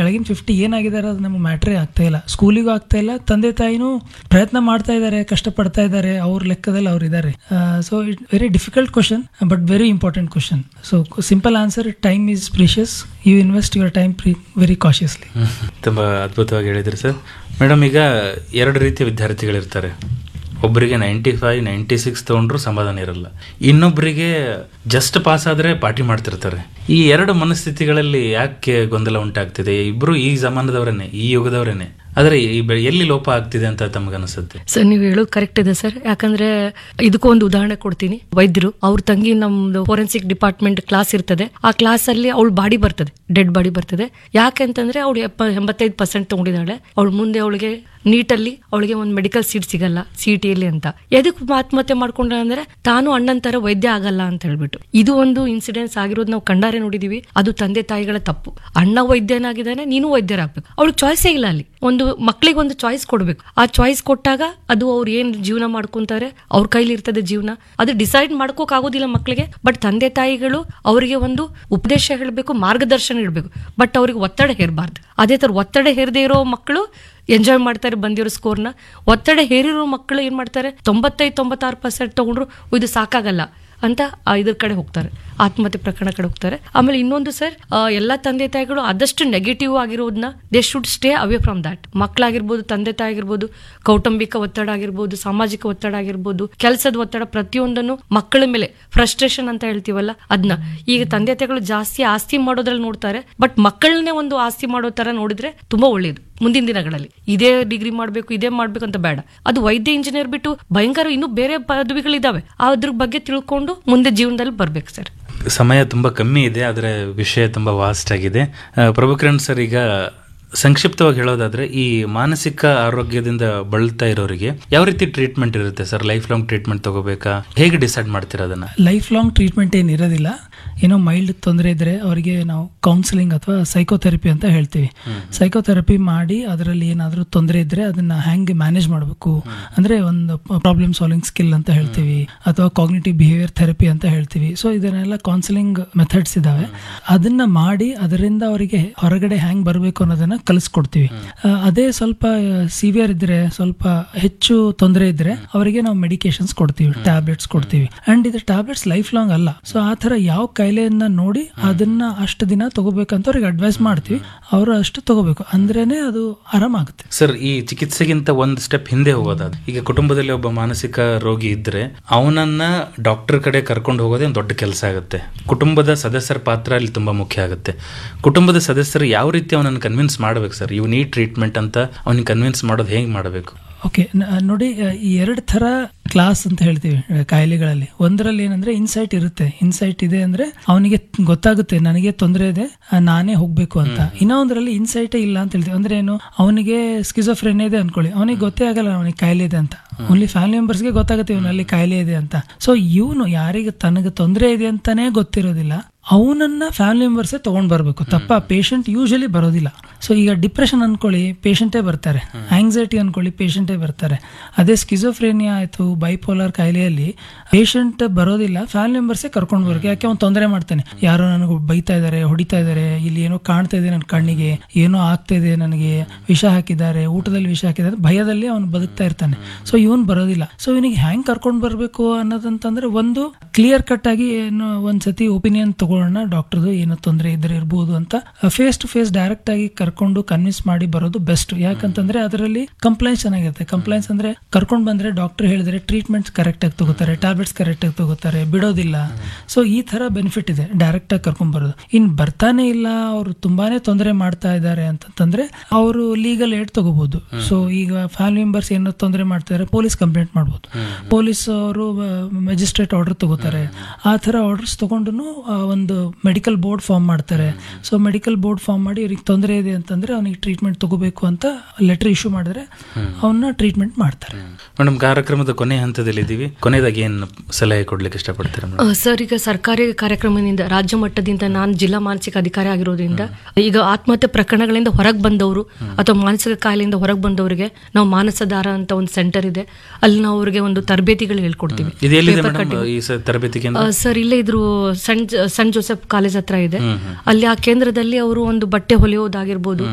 ಕೆಳಗಿನ ಫಿಫ್ಟಿ ಏನಾಗಿದ್ದಾರೆ ಅದು ನಮ್ಗೆ ಮ್ಯಾಟ್ರೇ ಆಗ್ತಾ ಇಲ್ಲ ಸ್ಕೂಲಿಗೂ ಆಗ್ತಾ ಇಲ್ಲ ತಂದೆ ತಾಯಿನೂ ಪ್ರಯತ್ನ ಮಾಡ್ತಾ ಇದ್ದಾರೆ ಕಷ್ಟಪಡ್ತಾ ಇದ್ದಾರೆ ಅವ್ರ ಲೆಕ್ಕದಲ್ಲಿ ಅವ್ರು ಇದ್ದಾರೆ so it very difficult question but very important question so simple answer time is precious you invest your time very cautiously ತುಂಬ ಅದ್ಭುತವಾಗಿ ಹೇಳಿದ್ರಿ ಸರ್ ಮೇಡಮ್ ಈಗ ಎರಡು ರೀತಿಯ ವಿದ್ಯಾರ್ಥಿಗಳಿರ್ತಾರೆ ಒಬ್ಬರಿಗೆ ನೈಂಟಿ ಫೈವ್ ನೈಂಟಿ ಸಿಕ್ಸ್ ತೊಗೊಂಡ್ರು ಸಮಾಧಾನ ಇರಲ್ಲ ಇನ್ನೊಬ್ಬರಿಗೆ ಜಸ್ಟ್ ಪಾಸ್ ಆದರೆ ಪಾರ್ಟಿ ಮಾಡ್ತಿರ್ತಾರೆ ಈ ಎರಡು ಮನಸ್ಥಿತಿಗಳಲ್ಲಿ ಯಾಕೆ ಗೊಂದಲ ಉಂಟಾಗ್ತಿದೆ ಇಬ್ರು ಈ ಜಮಾನದವರೇನೆ ಈ ಯುಗದವರೇನೆ ಆದರೆ ಈ ಬೆ- ಎಲ್ಲಿ ಲೋಪ ಆಗ್ತಿದೆ ಅಂತ ತಮಗನಿಸುತ್ತೆ ಸರ್ ನೀವು ಹೇಳೋದು ಕರೆಕ್ಟ್ ಇದೆ ಸರ್ ಯಾಕಂದ್ರೆ ಇದಕ್ಕೂ ಒಂದು ಉದಾಹರಣೆ ಕೊಡ್ತೀನಿ ವೈದ್ಯರು ಅವ್ರ ತಂಗಿ ನಮ್ದು ಫೋರೆನ್ಸಿಕ್ ಡಿಪಾರ್ಟ್ಮೆಂಟ್ ಕ್ಲಾಸ್ ಇರ್ತದೆ ಆ ಕ್ಲಾಸ್ ಅಲ್ಲಿ ಅವಳು ಬಾಡಿ ಬರ್ತದೆ ಡೆಡ್ ಬಾಡಿ ಬರ್ತದೆ ಯಾಕೆ ಅಂತಂದ್ರೆ ಅವಳು ಎಂಬತ್ತೈದು ಪರ್ಸೆಂಟ್ ತಗೊಂಡಿದ್ದಾಳೆ ಅವಳು ಮುಂದೆ ಅವಳಿಗೆ ನೀಟಲ್ಲಿ ಅವಳಿಗೆ ಒಂದು ಮೆಡಿಕಲ್ ಸೀಟ್ ಸಿಗಲ್ಲ ಸಿ ಟಿಯಲ್ಲಿ ಅಂತ ಎದಕ್ಕೆ ಆತ್ಮಹತ್ಯೆ ಮಾಡ್ಕೊಂಡ ಅಂದ್ರೆ ತಾನು ಅಣ್ಣನ ತರ ವೈದ್ಯ ಆಗಲ್ಲ ಅಂತ ಹೇಳ್ಬಿಟ್ಟು ಇದು ಒಂದು ಇನ್ಸಿಡೆನ್ಸ್ ಆಗಿರೋದು ನಾವು ಕಂಡಾರೆ ನೋಡಿದೀವಿ ಅದು ತಂದೆ ತಾಯಿಗಳ ತಪ್ಪು ಅಣ್ಣ ವೈದ್ಯನಾಗಿದ್ದಾನೆ ನೀನು ವೈದ್ಯರಾಗ್ಬೇಕು ಅವಳಿಗೆ ಚಾಯ್ಸೇ ಇಲ್ಲ ಅಲ್ಲಿ ಒಂದು ಮಕ್ಕಳಿಗೆ ಒಂದು ಚಾಯ್ಸ್ ಕೊಡ್ಬೇಕು ಆ ಚಾಯ್ಸ್ ಕೊಟ್ಟಾಗ ಅದು ಅವ್ರು ಏನ್ ಜೀವನ ಮಾಡ್ಕೊಂತಾರೆ ಅವ್ರ ಕೈಲಿ ಇರ್ತದೆ ಜೀವನ ಅದು ಡಿಸೈಡ್ ಮಾಡ್ಕೋಕ್ ಆಗೋದಿಲ್ಲ ಮಕ್ಕಳಿಗೆ ಬಟ್ ತಂದೆ ತಾಯಿಗಳು ಅವರಿಗೆ ಒಂದು ಉಪದೇಶ ಹೇಳಬೇಕು ಮಾರ್ಗದರ್ಶನ ಇಡಬೇಕು ಬಟ್ ಅವ್ರಿಗೆ ಒತ್ತಡ ಹೇರಬಾರ್ದು ಅದೇ ತರ ಒತ್ತಡ ಹೇರದೇ ಇರೋ ಮಕ್ಕಳು ಎಂಜಾಯ್ ಮಾಡ್ತಾರೆ ಬಂದಿರೋ ಸ್ಕೋರ್ನ ಒತ್ತಡ ಹೇರಿರೋ ಮಕ್ಕಳು ಏನ್ ಮಾಡ್ತಾರೆ ತೊಂಬತ್ತೈದು ತೊಂಬತ್ತಾರು ಪರ್ಸೆಂಟ್ ತಗೊಂಡ್ರು ಇದು ಸಾಕಾಗಲ್ಲ ಅಂತ ಆ ಇದ್ರ ಕಡೆ ಹೋಗ್ತಾರೆ ಆತ್ಮಹತ್ಯೆ ಪ್ರಕರಣ ಕಡೆ ಹೋಗ್ತಾರೆ ಆಮೇಲೆ ಇನ್ನೊಂದು ಸರ್ ಎಲ್ಲಾ ತಂದೆ ತಾಯಿಗಳು ಆದಷ್ಟು ನೆಗೆಟಿವ್ ಆಗಿರೋದನ್ನ they should stay away from that ಮಕ್ಕಳಾಗಿರ್ಬೋದು ತಂದೆ ತಾಯಿ ಆಗಿರ್ಬೋದು ಕೌಟುಂಬಿಕ ಒತ್ತಡ ಆಗಿರ್ಬೋದು ಸಾಮಾಜಿಕ ಒತ್ತಡ ಆಗಿರ್ಬೋದು ಕೆಲಸದ ಒತ್ತಡ ಪ್ರತಿಯೊಂದನ್ನು ಮಕ್ಕಳ ಮೇಲೆ ಫ್ರಸ್ಟ್ರೇಷನ್ ಅಂತ ಹೇಳ್ತೀವಲ್ಲ ಅದನ್ನ ಈಗ ತಂದೆ ತಾಯಿಗಳು ಜಾಸ್ತಿ ಆಸ್ತಿ ಮಾಡೋದ್ರಲ್ಲಿ ನೋಡ್ತಾರೆ ಬಟ್ ಮಕ್ಕಳನ್ನೇ ಒಂದು ಆಸ್ತಿ ಮಾಡೋ ತರ ನೋಡಿದ್ರೆ ತುಂಬಾ ಒಳ್ಳೇದು ಮುಂದಿನ ದಿನಗಳಲ್ಲಿ ಇದೇ ಡಿಗ್ರಿ ಮಾಡ್ಬೇಕು ಇದೇ ಮಾಡ್ಬೇಕು ಅಂತ ಬೇಡ ಅದು ವೈದ್ಯ ಇಂಜಿನಿಯರ್ ಬಿಟ್ಟು ಭಯಂಕರ ಇನ್ನೂ ಬೇರೆ ಪದವಿಗಳಿದಾವೆ ಅದ್ರ ಬಗ್ಗೆ ತಿಳ್ಕೊಂಡು ಮುಂದೆ ಜೀವನದಲ್ಲಿ ಬರ್ಬೇಕು ಸರ್ ಸಮಯ ತುಂಬ ಕಮ್ಮಿ ಇದೆ ಆದರೆ ವಿಷಯ ತುಂಬ ವಾಸ್ಟ್ ಆಗಿದೆ ಆ, ಪ್ರಭುಕಿರಣ್ ಸರ್ ಈಗ ಸಂಕ್ಷಿಪ್ತವಾಗಿ ಹೇಳೋದಾದ್ರೆ ಈ ಮಾನಸಿಕ ಆರೋಗ್ಯದಿಂದ ಬಳಲ್ತಾ ಇರೋರಿಗೆ ಯಾವ ರೀತಿ ಟ್ರೀಟ್ಮೆಂಟ್ ಇರುತ್ತೆ ಸರ್ ಲೈಫ್ ಲಾಂಗ್ ಟ್ರೀಟ್ಮೆಂಟ್ ತಗೋಬೇಕಾ ಹೇಗೆ ಡಿಸೈಡ್ ಮಾಡ್ತೀರಾ ಅದನ್ನ ಲೈಫ್ ಲಾಂಗ್ ಟ್ರೀಟ್ಮೆಂಟ್ ಏನು ಇರೋದಿಲ್ಲ ಏನೋ ಮೈಲ್ಡ್ ತೊಂದರೆ ಇದ್ರೆ ಅವರಿಗೆ ನಾವು ಕೌನ್ಸಿಲಿಂಗ್ ಅಥವಾ ಸೈಕೋಥೆರಪಿ ಅಂತ ಹೇಳ್ತೀವಿ ಸೈಕೋಥೆರಪಿ ಮಾಡಿ ಅದರಲ್ಲಿ ಏನಾದರೂ ತೊಂದರೆ ಇದ್ರೆ ಅದನ್ನ ಹ್ಯಾಂಗೆ ಮ್ಯಾನೇಜ್ ಮಾಡಬೇಕು ಅಂದ್ರೆ ಒಂದು ಪ್ರಾಬ್ಲಮ್ ಸಾಲ್ವಿಂಗ್ ಸ್ಕಿಲ್ ಅಂತ ಹೇಳ್ತೀವಿ ಅಥವಾ ಕಾಗ್ನಿಟಿವ್ ಬಿಹೇವಿಯರ್ ಥೆರಪಿ ಅಂತ ಹೇಳ್ತೀವಿ ಸೊ ಇದನ್ನೆಲ್ಲ ಕೌನ್ಸಿಲಿಂಗ್ ಮೆಥಡ್ಸ್ ಇದಾವೆ ಅದನ್ನ ಮಾಡಿ ಅದರಿಂದ ಅವರಿಗೆ ಹೊರಗಡೆ ಹ್ಯಾಂಗ್ ಬರಬೇಕು ಅನ್ನೋದನ್ನ ಕಲಿಸ್ಕೊಡ್ತೀವಿ ಆ, ಅದೇ ಸ್ವಲ್ಪ ಸಿವಿಯರ್ ಇದ್ರೆ ಸ್ವಲ್ಪ ಹೆಚ್ಚು ತೊಂದರೆ ಇದ್ರೆ ಅವರಿಗೆ ನಾವು ಮೆಡಿಕೇಶನ್ಸ್ ಕೊಡ್ತೀವಿ ಟ್ಯಾಬ್ಲೆಟ್ಸ್ ಕೊಡ್ತೀವಿ ಅಂಡ್ ಇದು ಟ್ಯಾಬ್ಲೆಟ್ಸ್ ಲೈಫ್ ಲಾಂಗ್ ಅಲ್ಲ ಸೊ ಆ ತರ ಯಾವ ಕಾಯಿಲೆಯನ್ನ ನೋಡಿ ಅದನ್ನ ಅಷ್ಟು ದಿನ ತಗೋಬೇಕಂತ ಅವ್ರಿಗೆ ಅಡ್ವೈಸ್ ಮಾಡ್ತೀವಿ ಅವರು ಅಷ್ಟು ತಗೋಬೇಕು ಅಂದ್ರೇನೆ ಅದು ಆರಾಮಾಗುತ್ತೆ ಸರ್ ಈ ಚಿಕಿತ್ಸೆಗಿಂತ ಒಂದು ಸ್ಟೆಪ್ ಹಿಂದೆ ಹೋಗೋದಾದ ಈಗ ಕುಟುಂಬದಲ್ಲಿ ಒಬ್ಬ ಮಾನಸಿಕ ರೋಗಿ ಇದ್ರೆ ಅವನನ್ನ ಡಾಕ್ಟರ್ ಕಡೆ ಕರ್ಕೊಂಡು ಹೋಗೋದೇ ಒಂದು ದೊಡ್ಡ ಕೆಲಸ ಆಗುತ್ತೆ ಕುಟುಂಬದ ಸದಸ್ಯರ ಪಾತ್ರ ಅಲ್ಲಿ ತುಂಬಾ ಮುಖ್ಯ ಆಗುತ್ತೆ ಕುಟುಂಬದ ಸದಸ್ಯರು ಯಾವ ರೀತಿ ಅವನನ್ನು ಕನ್ವಿನ್ಸ್ ಮಾಡ್ಬೇಕು ಸರ್ ಇವ್ ನೀ ಟ್ರೀಟ್ಮೆಂಟ್ ಅಂತ ಅವನಿಗೆ ಕನ್ವಿನ್ಸ್ ಮಾಡೋದು ಹೇಗೆ ಮಾಡಬೇಕು ಓಕೆ ನೋಡಿ ಆ, ಈ ಎರಡು ಥರ ಕ್ಲಾಸ್ ಅಂತ ಹೇಳ್ತೀವಿ ಆ, ಕಾಯಿಲೆಗಳಲ್ಲಿ ಒಂದರಲ್ಲಿ ಏನಂದ್ರೆ ಇನ್ಸೈಟ್ ಇರುತ್ತೆ ಇನ್ಸೈಟ್ ಇದೆ ಅಂದ್ರೆ ಅವನಿಗೆ ಗೊತ್ತಾಗುತ್ತೆ ನನಗೆ ತೊಂದರೆ ಇದೆ ಆ, ನಾನೇ ಹೋಗ್ಬೇಕು ಅಂತ ಇನ್ನೊಂದರಲ್ಲಿ ಇನ್ಸೈಟೇ ಇಲ್ಲ ಅಂತ ಹೇಳ್ತೀವಿ ಅಂದ್ರೆ ಏನು ಅವನಿಗೆ ಸ್ಕಿಜೋಫ್ರೆನ್ ಇದೆ ಅನ್ಕೊಳ್ಳಿ ಅವನಿಗೆ ಗೊತ್ತೇ ಆಗಲ್ಲ ಅವನಿಗೆ ಕಾಯಿಲೆ ಇದೆ ಅಂತ ಓನ್ಲಿ ಫ್ಯಾಮಿಲಿ ಮೆಂಬರ್ಸ್ಗೆ ಗೊತ್ತಾಗುತ್ತೆ ಇವನಲ್ಲಿ ಕಾಯಿಲೆ ಇದೆ ಅಂತ ಸೊ ಇವನು ಯಾರಿಗೆ ತನಗೆ ತೊಂದರೆ ಇದೆ ಅಂತಾನೆ ಗೊತ್ತಿರೋದಿಲ್ಲ ಅವನನ್ನ ಫ್ಯಾಮಿಲಿ ಮೆಂಬರ್ಸೇ ತಗೊಂಡ್ ಬರ್ಬೇಕು ತಪ್ಪ ಪೇಷಂಟ್ ಯೂಶಲಿ ಬರೋದಿಲ್ಲ ಸೊ ಈಗ ಡಿಪ್ರೆಷನ್ ಅನ್ಕೊಳ್ಳಿ ಪೇಷಂಟೇ ಬರ್ತಾರೆ ಆಂಗ್ಸೈಟಿ ಅನ್ಕೊಳ್ಳಿ ಪೇಷಂಟೇ ಬರ್ತಾರೆ ಅದೇ ಸ್ಕಿಜೋಫ್ರೇನಿಯಾ ಆಯ್ತು ಬೈಪೋಲಾರ್ ಕಾಯಿಲೆಯಲ್ಲಿ ಪೇಷಂಟ್ ಬರೋದಿಲ್ಲ ಫ್ಯಾಮಿಲಿ ಮೆಂಬರ್ಸೇ ಕರ್ಕೊಂಡು ಬರ್ಬೇಕು ಯಾಕೆ ಅವ್ನು ತೊಂದರೆ ಮಾಡ್ತಾನೆ ಯಾರೋ ನನಗೆ ಬೈತಾ ಇದಾರೆ ಹೊಡಿತಾ ಇದಾರೆ ಇಲ್ಲಿ ಏನೋ ಕಾಣ್ತಾ ಇದೆ ನನ್ನ ಕಣ್ಣಿಗೆ ಏನೋ ಆಗ್ತಾ ಇದೆ ನನಗೆ ವಿಷ ಹಾಕಿದ್ದಾರೆ ಊಟದಲ್ಲಿ ವಿಷ ಹಾಕಿದ್ದಾರೆ ಭಯದಲ್ಲಿ ಅವನು ಬದುಕ್ತಾ ಇರ್ತಾನೆ ಸೊ ಇವನ್ ಬರೋದಿಲ್ಲ ಸೊ ಇವನಿಗೆ ಹ್ಯಾಂಗ್ ಕರ್ಕೊಂಡು ಬರ್ಬೇಕು ಅನ್ನೋದಂತಂದ್ರೆ ಒಂದು ಕ್ಲಿಯರ್ ಕಟ್ ಆಗಿ ಏನು ಒಂದ್ಸತಿ ಒಪಿನಿಯನ್ ತಗೊಳ್ಳೋಣ ಡಾಕ್ಟರ್ದು ಏನೋ ತೊಂದರೆ ಇದ್ರೆ ಇರ್ಬೋದು ಅಂತ ಫೇಸ್ ಟು ಫೇಸ್ ಡೈರೆಕ್ಟ್ ಆಗಿ ಕರ್ಕೊಂಡು ಕನ್ವಿನ್ಸ್ ಮಾಡಿ ಬರೋದು ಬೆಸ್ಟ್ ಯಾಕಂತಂದ್ರೆ ಅದರಲ್ಲಿ ಕಂಪ್ಲೈನ್ಸ್ ಚೆನ್ನಾಗಿರುತ್ತೆ ಕಂಪ್ಲೈನ್ಸ್ ಅಂದ್ರೆ ಕರ್ಕೊಂಡು ಬಂದ್ರೆ ಡಾಕ್ಟರ್ ಹೇಳಿದ್ರೆ ಟ್ರೀಟ್ಮೆಂಟ್ಸ್ ಕರೆಕ್ಟ್ ಆಗಿ ತಗೋತಾರೆ ಟ್ಯಾಬ್ಲೆಟ್ಸ್ ಕರೆಕ್ಟ್ ಆಗಿ ತಗೋತಾರೆ ಬಿಡೋದಿಲ್ಲ ಸೊ ಈ ತರ ಬೆನಿಫಿಟ್ ಇದೆ ಡೈರೆಕ್ಟ್ ಆಗಿ ಕರ್ಕೊಂಡ್ ಬರೋದು ಇನ್ ಬರ್ತಾನೆ ಇಲ್ಲ ಅವರು ತುಂಬಾನೇ ತೊಂದರೆ ಮಾಡ್ತಾ ಇದ್ದಾರೆ ಅಂತಂದ್ರೆ ಅವರು ಲೀಗಲ್ ಏಡ್ ತಗೋಬಹುದು ಸೊ ಈಗ ಫ್ಯಾಮಿಲಿ ಮೆಂಬರ್ಸ್ ಏನೋ ತೊಂದರೆ ಮಾಡ್ತಾರೆ ಪೊಲೀಸ್ ಕಂಪ್ಲೇಂಟ್ ಮಾಡ್ಬೋದು ಪೊಲೀಸ್ ಅವರು ಮ್ಯಾಜಿಸ್ಟ್ರೇಟ್ ಆರ್ಡರ್ ತಗೋತಾರೆ ಆ ತರ ಆರ್ಡರ್ಸ್ ತಗೊಂಡು ಒಂದು ಮೆಡಿಕಲ್ ಬೋರ್ಡ್ ಫಾರ್ಮ್ ಮಾಡ್ತಾರೆ ಸೊ ಮೆಡಿಕಲ್ ಬೋರ್ಡ್ ಫಾರ್ಮ್ ಮಾಡಿ ಇವ್ರಿಗೆ ತೊಂದರೆ ಇದೆ ಅಂತಂದ್ರೆ ಅವನಿಗೆ ಟ್ರೀಟ್ಮೆಂಟ್ ತಗೋಬೇಕು ಅಂತ ಲೆಟರ್ ಇಶ್ಯೂ ಮಾಡಿದ್ರೆ ಅವನ್ನ ಟ್ರೀಟ್ಮೆಂಟ್ ಮಾಡ್ತಾರೆ ಮೇಡಮ್ ಕಾರ್ಯಕ್ರಮದ ಕೊನೆ ಹಂತದಲ್ಲಿ ಇದ್ದೀವಿ ಕೊನೆಯದಾಗಿ ಏನು ಸಲಹೆ ಕೊಡ್ಲಿಕ್ಕೆ ಇಷ್ಟಪಡ್ತೀರಾ ಮೇಡಮ್ ಆ, ಸರ್ ಈಗ ಸರ್ಕಾರಿ ಕಾರ್ಯಕ್ರಮದಿಂದ ರಾಜ್ಯ ಮಟ್ಟದಿಂದ ನಾನು ಜಿಲ್ಲಾ ಮಾನಸಿಕ ಅಧಿಕಾರಿ ಆಗಿರೋದ್ರಿಂದ ಈಗ ಆತ್ಮಹತ್ಯೆ ಪ್ರಕರಣಗಳಿಂದ ಹೊರಗೆ ಬಂದವರು ಅಥವಾ ಮಾನಸಿಕ ಕಾಯಿಲೆಯಿಂದ ಹೊರಗೆ ಬಂದವರಿಗೆ ನಾವು ಮಾನಸಧಾರ ಅಂತ ಒಂದು ಸೆಂಟರ್ ಇದೆ ಅಲ್ಲಿ ನಾವು ಅವರಿಗೆ ಒಂದು ತರಬೇತಿಗಳು ಹೇಳ್ಕೊಡ್ತೀವಿ ಇದು ಎಲ್ಲಿದೆ Paper ಮೇಡಮ್ cutting. ಈ ಸ- ತರಬೇತಿ ಕೇಂದ್ರ ಆ, ಸರ್ ಇಲ್ಲೇ ಇದ್ರು ಸೆಂಟ್ ಸೆಂಟ್ ಜೋಸೆಫ್ ಕಾಲೇಜ್ ಹತ್ರ ಇದೆ ಅಲ್ಲಿ ಆ ಕೇಂದ್ರದಲ್ಲಿ ಅವರು ಒಂದು ಬಟ್ಟೆ ಹೊಲಿಯೋದಾಗಿರ್ಬೋದು